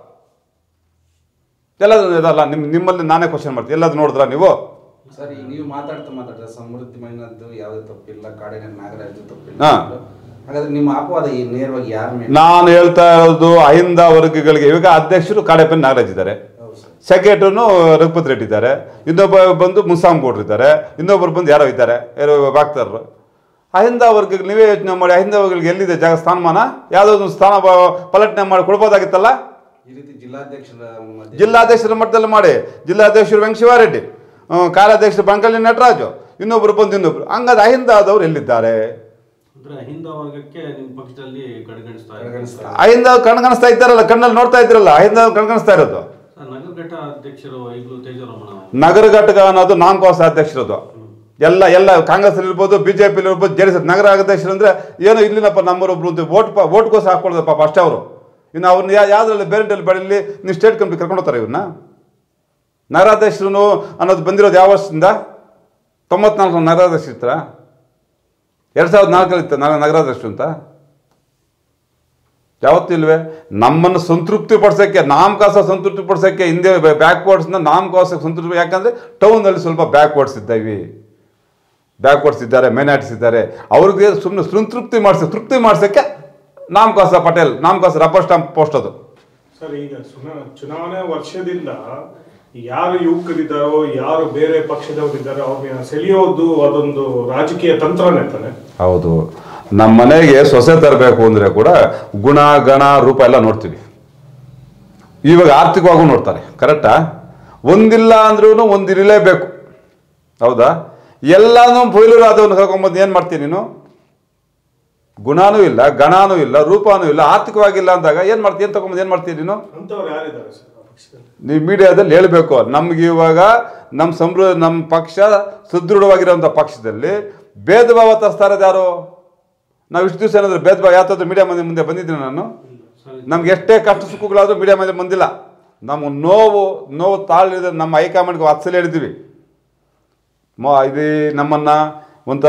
ಎಲ್ಲಾದ್ರೂ ಇದಲ್ಲ ನಿಮ್ಮ ನಿಮ್ಮಲ್ಲಿ ನಾನೇ ಕ್ವಶನ್ ಮಾಡ್ತೀನಿ ಎಲ್ಲಾದ್ರೂ ನೋಡಿದ್ರ ನೀವು ಸರ್ ಈಗ ನೀವು ಮಾತಾಡ್ತಾ ಮಾತಾಡ್ತಾ ಸಮೃದ್ಧಿ ಮೈನದ್ದು ಯಾವುದೇ ತಪ್ಪಿಲ್ಲ ಕಾಡಿನ ನಾಗರಾಜು ತಪ್ಪಿಲ್ಲ ಹಾ. ಹಾಗಾದ್ರೆ ನಿಮ್ಮ ಅಪವಾದ ಈ ನೇರವಾಗಿ ಯಾರ ಮೇಲೆ ನಾನು ಹೇಳ್ತಾ ಇರೋದು ಅಹಿಂದ ವರ್ಗಗಳಿಗೆ ಇವಾಗ ಅಧ್ಯಕ್ಷರು ಕಾಡೆಪನ್ ನಾಗರಾಜ್ ಇದ್ದಾರೆ ಹೌದು ಸರ್ ಸೆಕ್ರೆಟರಿನು ರಘುಪತಿ ರೆಡ್ಡಿ ಇದ್ದಾರೆ ಇನ್ನೊಬ್ಬ ಬಂದು ಮುನ್ಸಾಮ್ ಗೌಡ್ರು ಇದ್ದಾರೆ ಇನ್ನೊಬ್ಬರು ಬಂದು ಯಾರೋ ಇದ್ದಾರೆ ಯಾರೋ ಬಾಕ್ತಾರರು ಅಹಿಂದ ವರ್ಗಕ್ಕೆ ನೀವೇ ಯೋಚನೆ ಮಾಡಿ ಅಹಿಂದ ವರ್ಗಗಳಿಗೆ ಎಲ್ಲಿದೆ ಜಾಗ ಸ್ಥಾನಮಾನ ಯಾವುದೋ ಒಂದು ಸ್ಥಾನ ಬ- ಪಲಟನೆ ಮಾಡಿ ಕೊಡ್ಬೋದಾಗಿತ್ತಲ್ಲ ಈ ರೀತಿ ಜಿಲ್ಲಾಧ್ಯಕ್ಷರ ಮಧ್ಯೆ ಜಿಲ್ಲಾಧ್ಯಕ್ಷರ ಮಟ್ಟದಲ್ಲಿ ಮಾಡಿ ಜಿಲ್ಲಾಧ್ಯಕ್ಷರು ವೆಂಕಟಶಿವಾರೆಡ್ಡಿ ಹ್ಮ್, ಕಾರ್ಯಾಧ್ಯಕ್ಷರು ಬಂಕಲ್ಲಿ ನಟರಾಜು ಇನ್ನೊಬ್ರು ಬಂದು ಇನ್ನೊಬ್ರು ಹಂಗಾದ್ರೆ ಅಹಿಂದ ಆದವ್ರು ಎಲ್ಲಿದ್ದಾರೆ ಅಂದ್ರೆ ಅಹಿಂದ ವರ್ಗಕ್ಕೆ ನಿಮ್ಮ ಪಕ್ಷದಲ್ಲಿ ಕಡೆಗಣಿಸ್ತಾ ಕಡೆಗಣಿಸ್ತಾ ಇದ್ದಾರೆ ಅಹಿಂದ ಕಣ್ಕಾಣಿಸ್ತಾ ಇದ್ದಾರಲ್ಲ ಕಣ್ಣಲ್ಲಿ ನೋಡ್ತಾ ಇದ್ರಲ್ಲ ಅಹಿಂದ ಕಣ್ಕಾಣಿಸ್ತಾ ಇರೋದು ಸರ್ ನಗರಘಟ್ಟ ಅಧ್ಯಕ್ಷರು ಈಗಲೂ ತೇಜರಮಣ ನಗರ ಘಟಕ ಅನ್ನೋದು ನಾನ್ ಕಾಸ್ ಅಧ್ಯಕ್ಷರದು ಎಲ್ಲ ಎಲ್ಲ ಕಾಂಗ್ರೆಸ್ ಇರ್ಬೋದು ಬಿಜೆಪಿ ಇರ್ಬೋದು ಜೆ ಡಿ ಎಸ್ ನಗರ ಅಧ್ಯಕ್ಷರು ಅಂದ್ರೆ ಏನೋ ಇಲ್ಲಿನಪ್ಪ ನಮ್ಮರೊಬ್ರು ಅಂತ ವೋಟ್ ವೋಟ್ಗೋಸ್ ಹಾಕೊಳ್ಳೋದು ಪಾಪ ಅಷ್ಟೇ ಅವರು ಇನ್ನು ಅವ್ರನ್ನ ಯಾ ಯಾವ್ದ್ರಲ್ಲಿ ಬೇರೆ ಬೆಳಲಿ ನೀವು ಸ್ಟೇಟ್ ಕಮಿಟಿ ಕರ್ಕೊಂಡು ಹೋಗ್ತಾರೆ ಇವ್ರನ್ನ ನಗರಾಧ್ಯಕ್ಷರು ಅನ್ನೋದು ಬಂದಿರೋದು ಯಾವ ವರ್ಷದಿಂದ ತೊಂಬತ್ನಾಲ್ಕು ನಗರಾಧ್ಯಕ್ಷರು ಇರ್ತಾರ ಎರಡು ಸಾವಿರದ ನಾಲ್ಕರಲ್ಲಿ ಇತ್ತು ನಗರ ನಗರಾಧ್ಯಕ್ಷರು ಅಂತ ಯಾವತ್ತಿಲ್ವೇ ನಮ್ಮನ್ನು ಸಂತೃಪ್ತಿ ಪಡಿಸೋಕ್ಕೆ ನಾಮಕಾಸ ಸಂತೃಪ್ತಿ ಪಡಿಸೋಕ್ಕೆ ಹಿಂದೆ ಬ್ಯಾಕ್ವರ್ಡ್ಸ್ನ ನಾಮಕಾಸ ಸಂತೃಪ್ತಿ ಯಾಕಂದರೆ ಟೌನಲ್ಲಿ ಸ್ವಲ್ಪ ಬ್ಯಾಕ್ವರ್ಡ್ಸ್ ಇದ್ದೀವಿ ಬ್ಯಾಕ್ವರ್ಡ್ಸ್ ಇದ್ದಾರೆ ಮೈನಾರಿಟೀಸ್ ಇದ್ದಾರೆ ಅವ್ರಿಗೆ ಸುಮ್ಮನೆ ಸಂತೃಪ್ತಿ ಮಾಡಿಸಿ ತೃಪ್ತಿ ಮಾಡಿಸೋಕ್ಕೆ ನಾಮಕಾಸ ಪಟೇಲ್ ನಾಮಕಾಸ ರಬ್ಬರ್ ಸ್ಟಾಂಪ್ ಪೋಸ್ಟ್ ಅದು ಸರ್ ಈಗ ಚುನಾ ಚುನಾವಣೆ ವರ್ಷದಿಂದ ಯಾರು ಯುವಕರಿದ್ದಾರೋ ಯಾರು ಬೇರೆ ಪಕ್ಷದವರಿದ್ದಾರೋ ಅವ್ರನ್ನ ಸೆಳೆಯೋದು ಅದೊಂದು ರಾಜಕೀಯ ತಂತ್ರನೇ ತಾನೆ ಹೌದು ನಮ್ಮ ಮನೆಗೆ ಸೊಸೆ ತರಬೇಕು ಅಂದರೆ ಕೂಡ ಗುಣ ಗಣ ರೂಪ ಎಲ್ಲ ನೋಡ್ತೀವಿ ಇವಾಗ ಆರ್ಥಿಕವಾಗೂ ನೋಡ್ತಾರೆ ಕರೆಕ್ಟಾ ಒಂದಿಲ್ಲ ಅಂದ್ರೂ ಒಂದು ಇರಲೇಬೇಕು ಹೌದಾ ಎಲ್ಲಾನು ಫೈಲೂರು ಆದವನು ಕರ್ಕೊಂಬಂದು ಏನು ಮಾಡ್ತೀನಿ ನೀನು ಗುಣನೂ ಇಲ್ಲ ಗಣನೂ ಇಲ್ಲ ರೂಪನೂ ಇಲ್ಲ ಆರ್ಥಿಕವಾಗಿಲ್ಲ ಅಂದಾಗ ಏನು ಮಾಡ್ತೀನಿ ಏನು ತಗೊಂಬಂದು ಏನು ಮಾಡ್ತೀನಿ ನೀನು ಅಂತವ್ರು ಯಾರಿದ್ದಾರೆ ಸರ್ ಆ ಪಕ್ಷದಲ್ಲಿ ನೀವು ಮೀಡಿಯಾದಲ್ಲಿ ಹೇಳಬೇಕು ನಮ್ಗೆ ಇವಾಗ ನಮ್ಮ ಸಮೃ ನಮ್ಮ ಪಕ್ಷ ಸುದೃಢವಾಗಿರೋಂಥ ಪಕ್ಷದಲ್ಲಿ ಭೇದ ಭಾವ ತರಿಸ್ತಾ ಇರೋದು ಯಾರು ನಾವು ಇಷ್ಟು ದಿವಸ ಏನಾದರೂ ಭೇದ ಭಾವ ಯಾವತ್ತಾದ್ರೂ ಮೀಡಿಯಾ ಮಂದಿ ಮುಂದೆ ಬಂದಿದ್ದೀನಿ ನಾನು ನಮ್ಗೆ ಎಷ್ಟೇ ಕಷ್ಟ ಸುಖಗಳಾದರೂ ಮೀಡಿಯಾ ಮಂದಿ ಬಂದಿಲ್ಲ ನಮಗೆ ನೋವು ನೋವು ತಾಳಿದ ನಮ್ಮ ಹೈಕಮಾಂಡ್ಗೆ ವಾತ್ಸಲ್ಯ ಹೇಳಿದ್ದೀವಿ ಮೊ ಇದು ನಮ್ಮನ್ನು ಒಂಥರ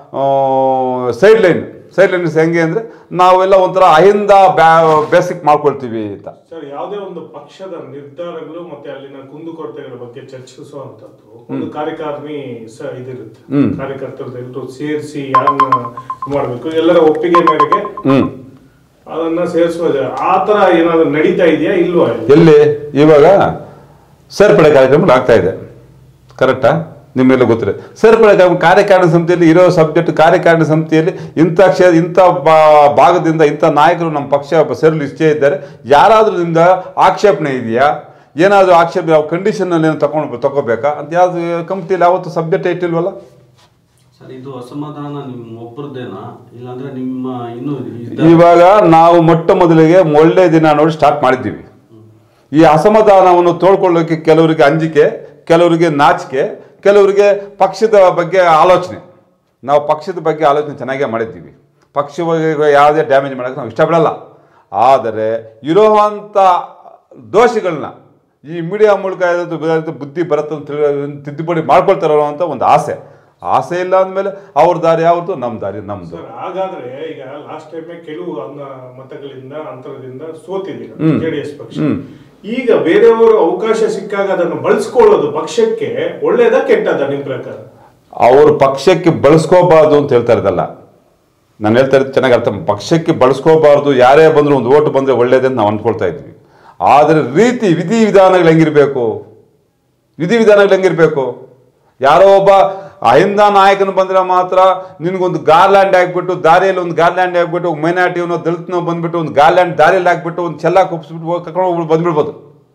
ಸೈಡ್ ಲೈನ್ ಸೈಡ್ ಲೈನ್ಸ್ ಹೆಂಗೆ ಅಂದರೆ ನಾವೆಲ್ಲ ಒಂಥರ ಅಹಿಂದ ಬ್ಯಾ ಬೇಸಿಕ್ ಮಾಡ್ಕೊಳ್ತೀವಿ ಅಂತ ಸರ್ ಯಾವುದೇ ಒಂದು ಪಕ್ಷದ ನಿರ್ಧಾರಗಳು ಮತ್ತೆ ಅಲ್ಲಿನ ಕುಂದುಕೊರತೆಗಳ ಬಗ್ಗೆ ಚರ್ಚಿಸುವಂತದ್ದು ಒಂದು ಕಾರ್ಯಕಾರಿಣಿ ಸ ಇದಿರುತ್ತೆ ಹ್ಮ್. ಕಾರ್ಯಕರ್ತರದ್ದು ಎಲ್ಲರೂ ಸೇರಿಸಿ ಯಾರನ್ನ ಮಾಡಬೇಕು ಎಲ್ಲರ ಒಪ್ಪಿಗೆ ಮೇರೆಗೆ ಹ್ಞೂ ಅದನ್ನ ಸೇರಿಸುವುದು ಆ ತರ ಏನಾದ್ರು ನಡೀತಾ ಇದೆಯಾ ಇಲ್ವಾ ಇಲ್ಲಿ? ಎಲ್ಲಿ ಇವಾಗ ಸೇರ್ಪಡೆ ಕಾರ್ಯಕ್ರಮ ಆಗ್ತಾ ಇದೆ ಕರೆಕ್ಟಾ ನಿಮ್ಮೆಲ್ಲ ಗೊತ್ತಿದೆ ಸೇರ್ಪಡೆ ಕಾರ್ಯಕ್ರಮ ಕಾರ್ಯಕಾರಿಣಿ ಸಮಿತಿಯಲ್ಲಿ ಇರೋ ಸಬ್ಜೆಕ್ಟ್ ಕಾರ್ಯಕಾರಿಣಿ ಸಮಿತಿಯಲ್ಲಿ ಇಂಥ ಕ್ಷೇ ಇಂಥ ಬಾ- ಭಾಗದಿಂದ ಇಂಥ ನಾಯಕರು ನಮ್ಮ ಪಕ್ಷ ಸೇರಲು ಇಚ್ಛೆ ಇದ್ದಾರೆ ಯಾರಾದರೂ ನಿಮ್ದ ಆಕ್ಷೇಪಣೆ ಇದೆಯಾ ಏನಾದರೂ ಆಕ್ಷೇಪ ಯಾವ ಕಂಡೀಷನಲ್ಲಿ ಏನು ತಗೊಂಡು ತಗೋಬೇಕಾ ಅಂತ ಯಾವ್ದು ಕಂಪ್ನಿಯಲ್ಲಿ ಯಾವತ್ತು ಸಬ್ಜೆಕ್ಟ್ ಇಟ್ಟಿಲ್ವಲ್ಲ ಸರ್ ಇದು ಅಸಮಾಧಾನ ನಿಮ್ಮ ಒಬ್ಬರದೇನಾ ಇಲ್ಲಾಂದ್ರೆ ನಿಮ್ಮ ಇನ್ನೂ ಇದ್ದ- ಇವಾಗ ನಾವು ಮೊಟ್ಟ ಮೊದಲಿಗೆ ಒಳ್ಳೆ ದಿನ ನೋಡಿ ಸ್ಟಾರ್ಟ್ ಮಾಡಿದ್ದೀವಿ ಈ ಅಸಮಾಧಾನವನ್ನು ತೋಳ್ಕೊಳ್ಳೋಕೆ ಕೆಲವರಿಗೆ ಅಂಜಿಕೆ ಕೆಲವರಿಗೆ ನಾಚಿಕೆ ಕೆಲವರಿಗೆ ಪಕ್ಷದ ಬಗ್ಗೆ ಆಲೋಚನೆ ನಾವು ಪಕ್ಷದ ಬಗ್ಗೆ ಆಲೋಚನೆ ಚೆನ್ನಾಗೇ ಮಾಡಿದ್ದೀವಿ ಪಕ್ಷಗಳಿಗೆ ಯಾವುದೇ ಡ್ಯಾಮೇಜ್ ಮಾಡೋಕ್ಕೆ ನಾವು ಇಷ್ಟಪಡಲ್ಲ ಆದರೆ ಇರೋವಂಥ ದೋಷಗಳನ್ನ ಈ ಮೀಡಿಯಾ ಮೂಲಕ ಏನಾದ್ರು ಬ- ಬುದ್ಧಿ ಬರುತ್ತೆ ಅಂತ ತಿಳಿ- ತಿದ್ದುಪಡಿ ಮಾಡ್ಕೊಳ್ತಾರೋ ಅಂತ ಒಂದು ಆಸೆ ಆಸೆ ಇಲ್ಲ ಅಂದಮೇಲೆ ಅವ್ರ ದಾರಿ ಯಾವ್ದು ನಮ್ಮ ದಾರಿ ನಮ್ಮದು ಸರ್ ಹಾಗಾದ್ರೆ ಈಗ ಲಾಸ್ಟ್ ಟೈಮ್ ಕೆಲವು ಅನ್ನ ಮತಗಳಿಂದ ಅಂತರದಿಂದ ಸೋತಿದ್ದೀರ ಹ್ಮ್. ಜೆಡಿಎಸ್ ಪಕ್ಷ ಹ್ಮ್. ಈಗ ಬೇರೆಯವರು ಅವಕಾಶ ಸಿಕ್ಕಾಗ ಅದನ್ನು ಬಳಸ್ಕೊಳ್ಳೋದು ಪಕ್ಷಕ್ಕೆ ಒಳ್ಳೇದಾ ಕೆಟ್ಟದ ನಿಮ್ ಪ್ರಕಾರ ಅವರು ಪಕ್ಷಕ್ಕೆ ಬಳಸ್ಕೋಬಾರ್ದು ಅಂತ ಹೇಳ್ತಾ ಇರೋದಲ್ಲ ನಾನು ಹೇಳ್ತಾ ಇರೋದು ಚೆನ್ನಾಗಿ ಅರ್ಥ ಮಾ- ಪಕ್ಷಕ್ಕೆ ಬಳಸ್ಕೋಬಾರ್ದು ಯಾರೇ ಬಂದರೂ ಒಂದು ಓಟ್ ಬಂದರೆ ಒಳ್ಳೇದೇ ಅಂತ ನಾವು ಅಂದ್ಕೊಳ್ತಾ ಇದ್ವಿ ಆದರೆ ರೀತಿ ವಿಧಿ ವಿಧಾನಗಳು ಹೆಂಗಿರಬೇಕು ವಿಧಿ ವಿಧಾನಗಳು ಹೆಂಗಿರಬೇಕು ಯಾರೋ ಒಬ್ಬ ಅಹಿಂದ ನಾಯಕನು ಬಂದರೆ ಮಾತ್ರ ನಿನಗೊಂದು ಗಾರ್ಲ್ಯಾಂಡ್ ಹಾಕ್ಬಿಟ್ಟು ದಾರಿಯಲ್ಲಿ ಒಂದು ಗಾರ್ಲ್ಯಾಂಡ್ ಹಾಕ್ಬಿಟ್ಟು ಮೈನಾರಿಟಿಯವನೋ ದಲಿತನೋ ಬಂದ್ಬಿಟ್ಟು ಒಂದು ಗಾರ್ಲ್ಯಾಂಡ್ ದಾರಿಯಲ್ಲಿ ಹಾಕ್ಬಿಟ್ಟು ಒಂದು ಚೆಲ್ಲ ಕುಪ್ಸ್ಬಿಟ್ಟು ಹೋಗಿ ಕರ್ಕೊಂಡು ಹೋಗ್ಬಿಟ್ಟು ಬಂದ್ಬಿಡ್ಬೋದು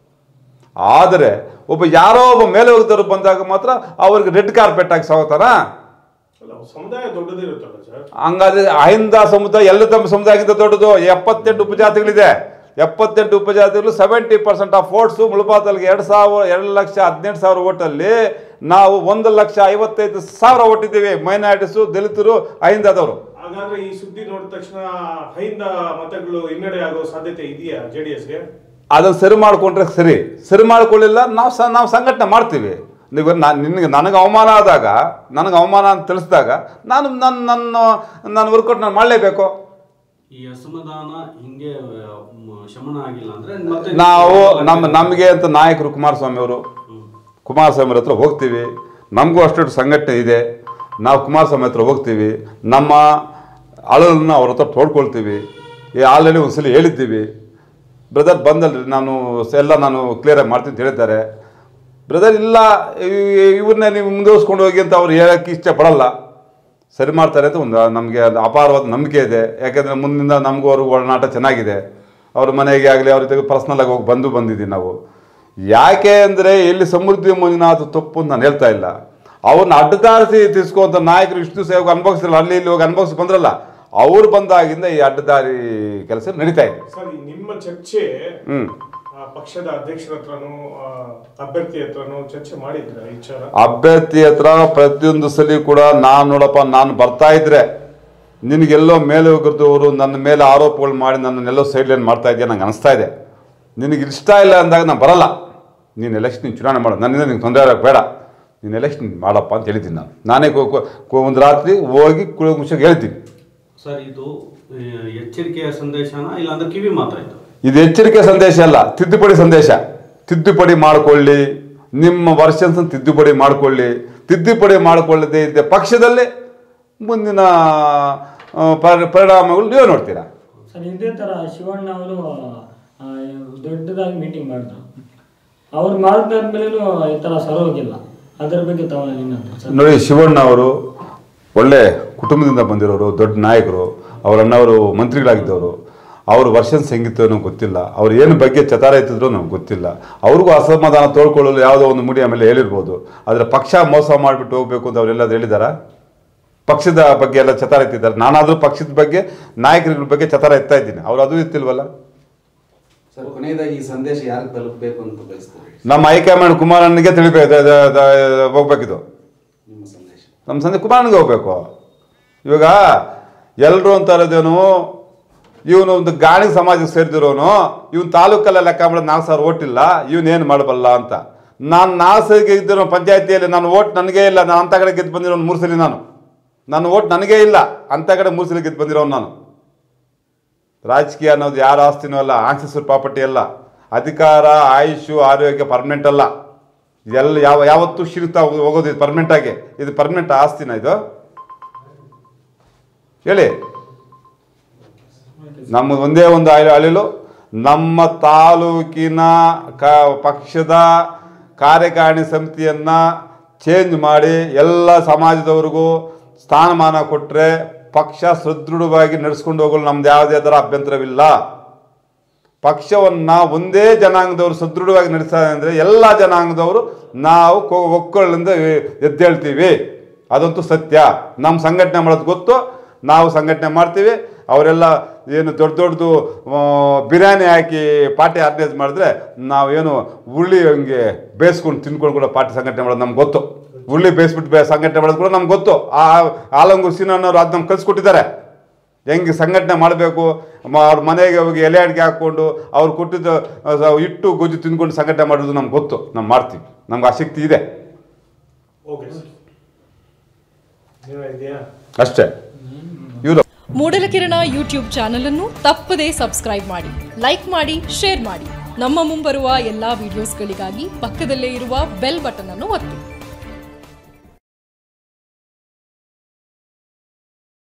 ಆದರೆ ಒಬ್ಬ ಯಾರೋ ಒಬ್ಬ ಮೇಲೆ ಹೋಗ್ದವ್ರು ಬಂದಾಗ ಮಾತ್ರ ಅವ್ರಿಗೆ ರೆಡ್ ಕಾರ್ಪೆಟ್ ಹಾಕಿ ಸಾಗೋತಾರ ಅಲ್ಲ ಸಮುದಾಯ ದೊಡ್ಡದಿರುತ್ತಲ್ಲ ಸರ್ ಹಂಗಾದ್ರೆ ಅಹಿಂದ ಸಮುದಾಯ ಎಲ್ಲ ತಮ್ಮ ಸಮುದಾಯಕ್ಕಿಂತ ದೊಡ್ಡದು ಎಪ್ಪತ್ತೆಂಟು ಉಪಜಾತಿಗಳಿದೆ ಎಪ್ಪತ್ತೆಂಟು ಉಪಜಾತಿಗಳು ಸೆವೆಂಟಿ ಪರ್ಸೆಂಟ್ ಆಫ್ ವೋಟ್ಸು ಮುಳುಬಾತಲ್ಗೆ ಎರಡು ಸಾವಿರ ಎರಡು ಲಕ್ಷ ಹದಿನೆಂಟು ಸಾವಿರ ಓಟಲ್ಲಿ ನಾವು ಒಂದು ಲಕ್ಷ ಐವತ್ತೈದು ಸಾವಿರ ಓಟಿದ್ದೀವಿ ಮೈನಾರಿಟೀಸು ದಲಿತರು ಅಹಿಂದದವರು ಹಾಗಾದ್ರೆ ಈ ಸುದ್ದಿ ನೋಡಿದ ತಕ್ಷಣ ಹೈಂದ ಮತಗಳು ಹಿನ್ನಡೆ ಆಗೋ ಸಾಧ್ಯತೆ ಇದೆಯಾ ಜೆಡಿಎಸ್ಗೆ ಅದನ್ನು ಸರಿ ಮಾಡಿಕೊಂಡ್ರೆ ಸರಿ ಸರಿ ಮಾಡ್ಕೊಳ್ಳಿಲ್ಲ ನಾವು ಸ ನಾವು ಸಂಘಟನೆ ಮಾಡ್ತೀವಿ ನೀವು ನಾನು ನಿನಗೆ ನನಗೆ ಅವಮಾನ ಆದಾಗ ನನಗೆ ಅವಮಾನ ಅಂತ ತಿಳಿಸಿದಾಗ ನಾನು ನನ್ನ ನನ್ನ ನನ್ನ ವರ್ಕೌಟ್ ನಾನು ಮಾಡಲೇಬೇಕು ಈ ಅಸಮಾಧಾನ ಹಿಂಗೆ ಆ, ಮ್, ಶಮನ ಆಗಿಲ್ಲ ಅಂದ್ರೆ ಮತ್ತೆ ನಾವು ನಮ್ಮ ನಮಗೆ ಅಂತ ನಾಯಕರು ಕುಮಾರಸ್ವಾಮಿ ಅವರು ಕುಮಾರಸ್ವಾಮಿ ಅವ್ರ ಹತ್ರ ಹೋಗ್ತೀವಿ ನಮಗೂ ಅಷ್ಟು ಸಂಘಟನೆ ಇದೆ ನಾವು ಕುಮಾರಸ್ವಾಮಿ ಹತ್ರ ಹೋಗ್ತೀವಿ ನಮ್ಮ ಅಳಲನ್ನ ಅವ್ರ ಹತ್ರ ತೋಡ್ಕೊಳ್ತೀವಿ ಈ ಆಲ್ರೆಡಿ ಒಂದ್ಸಲಿ ಹೇಳಿದ್ದೀವಿ ಬ್ರದರ್ ಬಂದಲ್ರಿ ನಾನು ಸ- ಎಲ್ಲ ನಾನು ಕ್ಲಿಯರಾಗಿ ಮಾಡ್ತೀನಿ ಅಂತ ಹೇಳಿದ್ದಾರೆ ಬ್ರದರ್ ಇಲ್ಲ ಇವ್- ಇವ್ರನ್ನೇ ನೀವು ಮುಂದುವರ್ಸ್ಕೊಂಡು ಹೋಗಿ ಅಂತ ಅವ್ರು ಹೇಳೋಕ್ಕೆ ಇಷ್ಟಪಡಲ್ಲ ಸರಿ ಮಾಡ್ತಾರೆ ಅಂತ ಒಂದು ನಮಗೆ ಅದು ಅಪಾರವಾದ ನಂಬಿಕೆ ಇದೆ ಯಾಕೆಂದರೆ ಮುಂದಿನ ನಮಗೂ ಅವ್ರಿಗೂ ಒಡನಾಟ ಚೆನ್ನಾಗಿದೆ ಅವ್ರ ಮನೆಗೆ ಆಗಲಿ ಅವ್ರ ಜೊತೆಗೆ ಪರ್ಸ್ನಲಾಗಿ ಹೋಗಿ ಬಂದು ಬಂದಿದ್ದೀವಿ ನಾವು ಯಾಕೆ ಅಂದರೆ ಎಲ್ಲಿ ಸಮೃದ್ಧಿ ಮಂಜುನಾಥ ತಪ್ಪು ಅಂತ ನಾನು ಹೇಳ್ತಾ ಇಲ್ಲ ಅವ್ರನ್ನ ಅಡ್ಡದಾರಿಸಿ ತಿರ್ಸ್ಕೊಂತ ನಾಯಕರು ಇಷ್ಟು ದಿವಸ ಹೋಗಿ ಅನುಭವಿಸಿರಲ್ಲ ಅಲ್ಲಿ ಇಲ್ಲಿ ಹೋಗಿ ಅನುಭವಿಸಿ ಬಂದ್ರಲ್ಲ ಅವ್ರು ಬಂದಾಗಿಂದ ಈ ಅಡ್ಡದಾರಿ ಕೆಲಸ ನಡೀತಾ ಇದೆ ಸರ್ ಈ ನಿಮ್ಮ ಚರ್ಚೆ ಹ್ಞೂ ಆ, ಪಕ್ಷದ ಅಧ್ಯಕ್ಷರ ಹತ್ರನೂ ಆ, ಅಭ್ಯರ್ಥಿ ಹತ್ರನೂ ಚರ್ಚೆ ಮಾಡಿದ್ರ ಈ ವಿಚಾರ ಅಭ್ಯರ್ಥಿ ಹತ್ರ ಪ್ರತಿಯೊಂದು ಸಲ ಕೂಡ ನಾನು ನೋಡಪ್ಪ ನಾನು ಬರ್ತಾ ಇದ್ರೆ ನಿನಗೆಲ್ಲೋ ಮೇಲೆ ಹೋಗಿದ್ದವರು ನನ್ನ ಮೇಲೆ ಆರೋಪಗಳು ಮಾಡಿ ನನ್ನನ್ನೆಲ್ಲೋ ಸೈಡ್ ಲೈನ್ ಮಾಡ್ತಾ ಇದೆಯಾ ನಂಗೆ ಅನಿಸ್ತಾ ಇದೆ ನಿನಗೆ ಇಷ್ಟ ಇಲ್ಲ ಅಂದಾಗ ನಾನು ಬರಲ್ಲ ನೀನು ಎಲೆಕ್ಷನ್ ನೀನು ಚುನಾವಣೆ ಮಾಡು ನನ್ನಿಂದ ನಿಂಗೆ ತೊಂದರೆ ಆಗಕ್ಕೆ ಬೇಡ ನೀನು ಎಲೆಕ್ಷನ್ ಮಾಡಪ್ಪ ಅಂತ ಹೇಳಿದ್ದೀನಿ ನಾನು ನಾನೇ ಕೊ- ಕೊ- ಕೊ- ಒಂದು ರಾತ್ರಿ ಹೋಗಿ ಕುಳಿ ಮುಗಿಸೋಕೆ ಹೇಳ್ತೀನಿ ಸರ್ ಇದು ಆ, ಎಚ್ಚರಿಕೆಯ ಸಂದೇಶನ ಇಲ್ಲ ಅಂದ್ರೆ ಕಿವಿ ಮಾತ್ರ ಇದು ಇದು ಎಚ್ಚರಿಕೆ ಸಂದೇಶ ಅಲ್ಲ ತಿದ್ದುಪಡಿ ಸಂದೇಶ ತಿದ್ದುಪಡಿ ಮಾಡಿಕೊಳ್ಳಿ ನಿಮ್ಮ ವರ್ಷನ್ಸ್ ತಿದ್ದುಪಡಿ ಮಾಡಿಕೊಳ್ಳಿ ತಿದ್ದುಪಡಿ ಮಾಡಿಕೊಳ್ಳದೆ ಇದ್ದ ಪಕ್ಷದಲ್ಲಿ ಮುಂದಿನ ಆ, ಪರಿ- ಪರಿಣಾಮಗಳು ನೀವೇ ನೋಡ್ತೀರಾ ಸರ್ ಇದೇ ಥರ ಶಿವಣ್ಣ ಅವರು ಆ, ದೊಡ್ಡದಾಗಿ ಮೀಟಿಂಗ್ ಮಾಡಿದ್ರು ಅವ್ರು ಮಾಡಿದಾದ್ಮೇಲೂ ಈ ಥರ ಸರೋಗಿಲ್ಲ ಅದ್ರ ಬಗ್ಗೆ ತಾವು ಏನಂತ ಸರ್ ನೋಡಿ ಶಿವಣ್ಣ ಅವರು ಒಳ್ಳೆ ಕುಟುಂಬದಿಂದ ಬಂದಿರೋರು ದೊಡ್ಡ ನಾಯಕರು ಅವರ ಅಣ್ಣವರು ಮಂತ್ರಿಗಳಾಗಿದ್ದವರು ಅವ್ರ ವರ್ಷನ್ ಸಂಗೀತನೂ ಗೊತ್ತಿಲ್ಲ ಅವ್ರು ಏನು ಬಗ್ಗೆ ಚತಾರ ಎತ್ತಿದ್ರು ನಮ್ಗೆ ಗೊತ್ತಿಲ್ಲ ಅವ್ರಿಗೂ ಅಸಮಾಧಾನ ತೋಳ್ಕೊಳ್ಳಲು ಯಾವುದೋ ಒಂದು ಮುಡಿ ಆಮೇಲೆ ಹೇಳಿರ್ಬೋದು ಆದರೆ ಪಕ್ಷ ಮೋಸ ಮಾಡಿಬಿಟ್ಟು ಹೋಗ್ಬೇಕು ಅಂತ ಅವರೆಲ್ಲಾದ್ರು ಹೇಳಿದಾರಾ ಪಕ್ಷದ ಬಗ್ಗೆ ಎಲ್ಲ ಚತಾರ ಎತ್ತಿದ್ದಾರೆ ನಾನಾದರೂ ಪಕ್ಷದ ಬಗ್ಗೆ ನಾಯಕರ ಬಗ್ಗೆ ಚತಾರ ಎತ್ತಾ ಇದ್ದೀನಿ ಅವ್ರು ಅದು ಎತ್ತಿಲ್ವಲ್ಲ ಸರ್ ಕೊನೆಯದಾಗಿ ಈ ಸಂದೇಶ ಯಾರಿಗೆ ತಲುಪಬೇಕು ಅಂತ ಬಯಸ್ತಾರೆ ನಮ್ಮ ಹೈಕಮಾಂಡ್ ಕುಮಾರಣ್ಣಗೆ ತಿಳಿಬೇಕು ದ- ದ- ದ- ಹೋಗ್ಬೇಕಿದು ನಿಮ್ಮ ಸಂದೇಶ ನಮ್ಮ ಸಂದೆ ಕುಮಾರನಿಗೆ ಹೋಗ್ಬೇಕು ಇವಾಗ ಎಲ್ಲರೂ ಅಂತಾರದೇನು ಇವನು ಒಂದು ಗಾಳಿ ಸಮಾಜಕ್ಕೆ ಸೇರಿದಿರೋನು ಇವನು ತಾಲೂಕಲ್ಲ ಲೆಕ್ಕ ಮಾಡೋದು ನಾಲ್ಕು ಸಾವಿರ ಓಟ್ ಇಲ್ಲ ಇವನೇನು ಮಾಡಬಲ್ಲ ಅಂತ ನಾನು ನಾಲ್ಕು ಸರಿ ಗೆದ್ದಿರೋ ಪಂಚಾಯತಿಯಲ್ಲಿ ನಾನು ಓಟ್ ನನಗೇ ಇಲ್ಲ ನಾನು ಅಂಥ ಕಡೆ ಗೆದ್ದು ಬಂದಿರೋನು ಮೂರು ಸಲ ನಾನು ನನ್ನ ಓಟ್ ನನಗೇ ಇಲ್ಲ ಅಂಥ ಕಡೆ ಮೂರು ಸಲ ಗೆದ್ದು ಬಂದಿರೋನು ನಾನು ರಾಜಕೀಯ ಅನ್ನೋದು ಯಾರ ಆಸ್ತಿನೂ ಅಲ್ಲ ಆನ್ಸಿಸರ್ ಪ್ರಾಪರ್ಟಿ ಅಲ್ಲ ಅಧಿಕಾರ ಆಯುಷು ಆರೋಗ್ಯ ಪರ್ಮನೆಂಟ್ ಅಲ್ಲ ಇದೆಲ್ಲ ಯಾವ ಯಾವತ್ತೂ ಶಿರುತ್ತಾ ಹೋಗ್- ಹೋಗೋದು ಇದು ಪರ್ಮನೆಂಟ್ ಆಗಿ ಇದು ಪರ್ಮನೆಂಟ್ ಆಸ್ತಿನ ಇದು ಹೇಳಿ ನಮ್ಮ ಒಂದೇ ಒಂದು ಅಳಿ- ಅಳಿಲು ನಮ್ಮ ತಾಲೂಕಿನ ಕ ಪಕ್ಷದ ಕಾರ್ಯಕಾರಿಣಿ ಸಮಿತಿಯನ್ನು ಚೇಂಜ್ ಮಾಡಿ ಎಲ್ಲ ಸಮಾಜದವ್ರಿಗೂ ಸ್ಥಾನಮಾನ ಕೊಟ್ಟರೆ ಪಕ್ಷ ಸದೃಢವಾಗಿ ನಡೆಸ್ಕೊಂಡು ಹೋಗಲು ನಮ್ದು ಯಾವುದೇ ಥರ ಅಭ್ಯಂತರವಿಲ್ಲ ಪಕ್ಷವನ್ನು ಒಂದೇ ಜನಾಂಗದವರು ಸದೃಢವಾಗಿ ನಡೆಸ್ತಾರೆ ಅಂದರೆ ಎಲ್ಲ ಜನಾಂಗದವರು ನಾವು ಕೊ- ಒಕ್ಕಲಿಂದ ಎದ್ದೇಳ್ತೀವಿ ಅದಂತೂ ಸತ್ಯ ನಮ್ಮ ಸಂಘಟನೆ ಮಾಡೋದು ಗೊತ್ತು ನಾವು ಸಂಘಟನೆ ಮಾಡ್ತೀವಿ ಅವರೆಲ್ಲ ಏನು ದೊಡ್ಡ ದೊಡ್ಡದು ಆ, ಬಿರಿಯಾನಿ ಹಾಕಿ ಪಾರ್ಟಿ ಆರ್ಗನೈಸ್ ಮಾಡಿದ್ರೆ ನಾವೇನು ಉರುಳಿ ಹಂಗೆ ಬೇಯಿಸ್ಕೊಂಡು ತಿನ್ಕೊಂಡು ಕೂಡ ಪಾರ್ಟಿ ಸಂಘಟನೆ ಮಾಡೋದು ನಮ್ಗೆ ಗೊತ್ತು ಉರುಳಿ ಬೇಯಿಸ್ಬಿಟ್ಟು ಬೇ ಸಂಘಟನೆ ಮಾಡೋದು ಕೂಡ ನಮ್ಗೆ ಗೊತ್ತು ಆ ಆಲಂಗೂರು ಸೀನಣ್ಣವ್ರು ಅದು ನಮ್ಗೆ ಕಲಿಸ್ಕೊಟ್ಟಿದ್ದಾರೆ ಹೆಂಗೆ ಸಂಘಟನೆ ಮಾಡಬೇಕು ಅವ್ರ ಮನೆಗೆ ಹೋಗಿ ಎಲೆ ಅಡಿಗೆ ಹಾಕ್ಕೊಂಡು ಅವ್ರು ಕೊಟ್ಟಿದ್ದ ಆ, ಸ- ಹಿಟ್ಟು ಗೊಜ್ಜು ತಿಂದ್ಕೊಂಡು ಸಂಘಟನೆ ಮಾಡೋದು ನಮ್ಗೆ ಗೊತ್ತು ನಾವು ಮಾಡ್ತೀವಿ ನಮ್ಗೆ ಆ ಶಕ್ತಿ ಇದೆ ಓಕೆ ಸರ್ ಇದೆಯಾ ಅಷ್ಟೇ ಇವರು ಮೂಡಲಕಿರಣ ಯೂಟ್ಯೂಬ್ ಚಾನಲ್ ಅನ್ನು ತಪ್ಪದೇ ಸಬ್ಸ್ಕ್ರೈಬ್ ಮಾಡಿ ಲೈಕ್ ಮಾಡಿ ಶೇರ್ ಮಾಡಿ ನಮ್ಮ ಮುಂಬರುವ ಎಲ್ಲಾ ವಿಡಿಯೋಸ್ಗಳಿಗಾಗಿ ಪಕ್ಕದಲ್ಲೇ ಇರುವ ಬೆಲ್ ಬಟನ್ ಅನ್ನು ಒತ್ತಿ